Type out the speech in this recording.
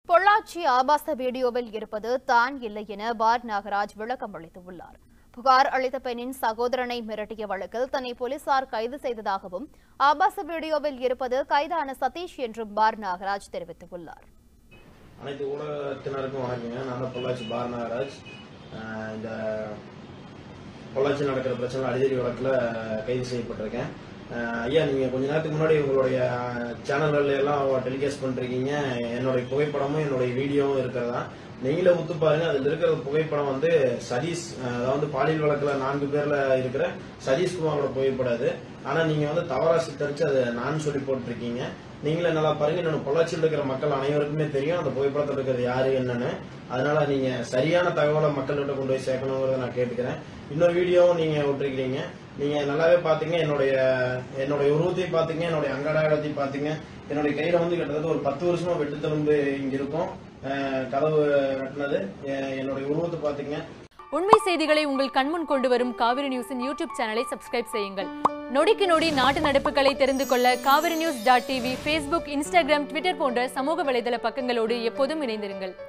பொள்ளாச்சி ஆபாச வீடியோவில் இருப்பது தான் இல்லை என பார் நாகராஜ் விளக்கம் அளித்துள்ளார் புகார் அளித்த பெண்ணின் சகோதரனை மிரட்டிய வழக்கில் தன்னை போலீசார் கைது செய்ததாகவும் ஆபாச வீடியோவில் இருப்பது கைதான சதீஷ் என்றும் பார் நாகராஜ் தெரிவித்துள்ளார் அனைத்து ஊடகத்தினருக்கும் வணக்கங்க நான் தான் பொள்ளாச்சி பார் நாகராஜ் அஹ் இந்த பொள்ளாச்சி நடக்கிற பிரச்சனை அடிதடி வழக்கில் கைது செய்யப்பட்டிருக்கேன் அஹ் ஐயா நீங்கள் கொஞ்ச நேரத்துக்கு முன்னாடி உங்களுடைய சேனல்கள் எல்லாம் டெலிகாஸ்ட் பண்ணிருக்கீங்க என்னுடைய புகைப்படமும் என்னுடைய வீடியோவும் இருக்கிறதா நீங்களே உத்து பாருங்க அதில் இருக்கிற புகைப்படம் வந்து சதீஷ் அஹ் அதாவது பாலியல் வழக்கில் நான்கு பேர்ல இருக்கிற சதீஷ்குமாரோட புகைப்படம் அது ஆனா நீங்க வந்து தவறா சித்தரிச்சு அதை நான் சொல்லி போட்டிருக்கீங்க நீங்களே நல்லா பாருங்க என்னோட பொள்ளாச்சியில் இருக்கிற மக்கள் அனைவருக்குமே தெரியும் அந்த புகைப்படத்தில் இருக்கிறது யாரு என்னன்னு அதனால நீங்க சரியான தகவலை மக்கள்கிட்ட கொண்டு போய் சேர்க்கணுங்கிறத நான் கேட்டுக்கிறேன் இன்னொரு வீடியோவும் நீங்க விட்டுருக்கீங்க நீங்க நல்லாவே பாத்தீங்க என்னுடைய என்னுடைய உருவத்தையும் பாத்தீங்க என்னுடைய அங்கடாயத்தையும் பாத்தீங்க என்னுடைய கையில வந்து கிட்டத்தட்ட ஒரு பத்து வருஷமா வெட்டு தழும்பு இங்க இருக்கும் அஹ் கதவு வெட்டினது அஹ் என்னுடைய உருவத்தை பாத்தீங்க உண்மை செய்திகளை உங்கள் கண்முன் கொண்டு வரும் காவிரி நியூஸின் யூடியூப் சேனலை சப்ஸ்கிரைப் செய்யுங்கள் நொடிக்கு நொடி நாட்டு நடப்புகளை தெரிந்து கொள்ள Kaveri news dot TV Facebook Instagram Twitter போன்ற சமூக வலைதள பக்கங்களோடு எப்போதும் இணைந்திருங்கள்